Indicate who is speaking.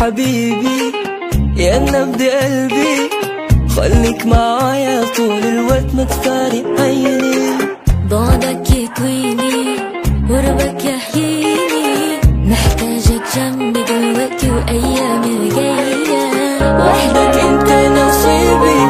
Speaker 1: حبيبي يا نبض قلبي خليك معايا طول الوقت ما تفارق عيني
Speaker 2: بعدك يكويني قربك يحييني محتاجك جنبي دلوقتي وأيامي جاية
Speaker 1: وحدك انت نصيبي